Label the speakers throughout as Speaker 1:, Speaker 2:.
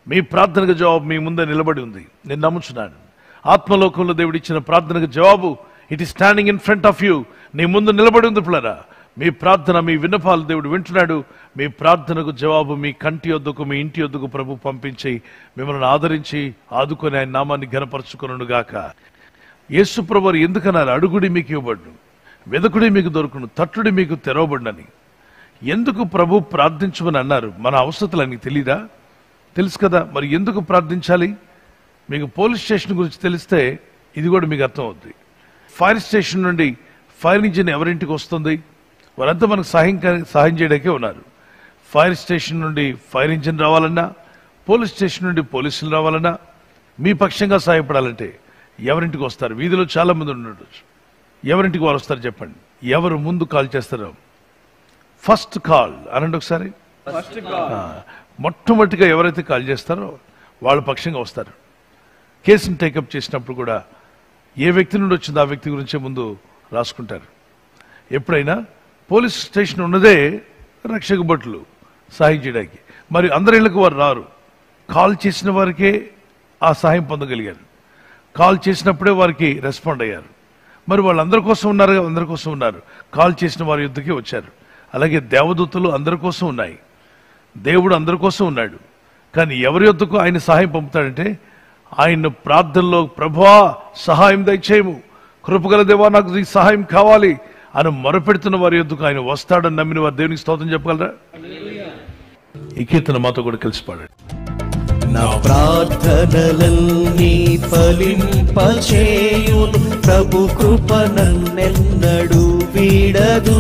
Speaker 1: మీ ప్రార్థనకు జవాబు మీ ముందే నిలబడి ఉంది నేను నమ్ముచున్నాను ఆత్మలోకంలో దేవుడు ఇచ్చిన ప్రార్థనకు జవాబు it is standing in front of you నీ ముందు నిలబడి ఉంది పిల్లరా మీ ప్రార్థన మీ విన్నపాలు దేవుడు వింటున్నాడు మీ ప్రార్థనకు జవాబు మీ కంటి వద్దకు మీ ఇంటి వద్దకు ప్రభు పంపించి మిమ్మల్ని ఆదరించి ఆదుకొని ఆయన నామాన్ని ఘనపరచుకును గాక యేసు ప్రభు ఎందుకన్నారు అడుగుడి మీకు ఇవ్వబడును వెదకుడి మీకు దొరుకును తట్టుడి మీకు తెరవబడినని ఎందుకు ప్రభు ప్రార్థించమని అన్నారు మన అవసరతలు నీకు తెలీదా తెలుసు కదా మరి ఎందుకు ప్రార్థించాలి మీకు పోలీస్ స్టేషన్ గురించి తెలిస్తే ఇది కూడా మీకు అర్థం అవుద్ది ఫైర్ స్టేషన్ నుండి ఫైర్ ఇంజిన్ ఎవరింటికి వస్తుంది వారంతా మనకు సహాయం కా- సహాయం చేయడానికే ఉన్నారు ఫైర్ స్టేషన్ నుండి ఫైర్ ఇంజిన్ రావాలన్నా పోలీస్ స్టేషన్ నుండి పోలీసులు రావాలన్నా మీ పక్షంగా సహాయపడాలంటే ఎవరింటికి వస్తారు వీధిలో చాలా మంది ఉండొచ్చు ఎవరింటికి వారు వస్తారు చెప్పండి ఎవరు ముందు కాల్ చేస్తారో ఫస్ట్ కాల్ అనండి ఒకసారి ఆ, మొట్టమొదటిగా ఎవరైతే కాల్ చేస్తారో వాళ్ళ పక్షంగా వస్తారు కేసును టేకప్ చేసినప్పుడు కూడా ఏ వ్యక్తి నుండి వచ్చిందో ఆ వ్యక్తి గురించే ముందు రాసుకుంటారు ఎప్పుడైనా పోలీస్ స్టేషన్ ఉన్నదే రక్షక భటులు సహాయం చేయడానికి మరి అందరి ఇళ్లకు వారు రారు కాల్ చేసిన వారికే ఆ సహాయం పొందగలిగారు కాల్ చేసినప్పుడే వారికి రెస్పాండ్ అయ్యారు మరి వాళ్ళందరి కోసం ఉన్నారు కదా, అందరి కోసం ఉన్నారు కాల్ చేసిన వారి యుద్ధకే వచ్చారు అలాగే దేవదూతలు అందరి కోసం ఉన్నాయి దేవుడు అందరి కోసం ఉన్నాడు కానీ ఎవరి యొద్దకు ఆయన సహాయం పంపుతాడంటే ఆయన ప్రార్థనలో ప్రభువా సహాయం దయచేయము కృపగల దేవా నాకు ఈ సహాయం కావాలి అని మొరపెడుతున్న వారి యొద్దకు ఆయన వస్తాడని నమ్మిన వారు దేవునికి స్తోత్రం చెప్పగలరా ఈ కీర్తన మాతో కూడా కలిసి పాడండి
Speaker 2: నా ప్రార్థనలన్నీ ఫలింపచేయును ప్రభు కృప నన్నెన్నడు వీడదు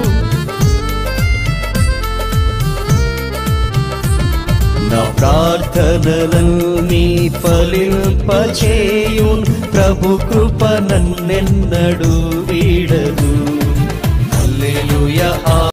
Speaker 2: నా ప్రార్థనలన్నీ ఫలింపచేయును ప్రభు కృప నన్నెన్నడు వీడదు హల్లెలూయా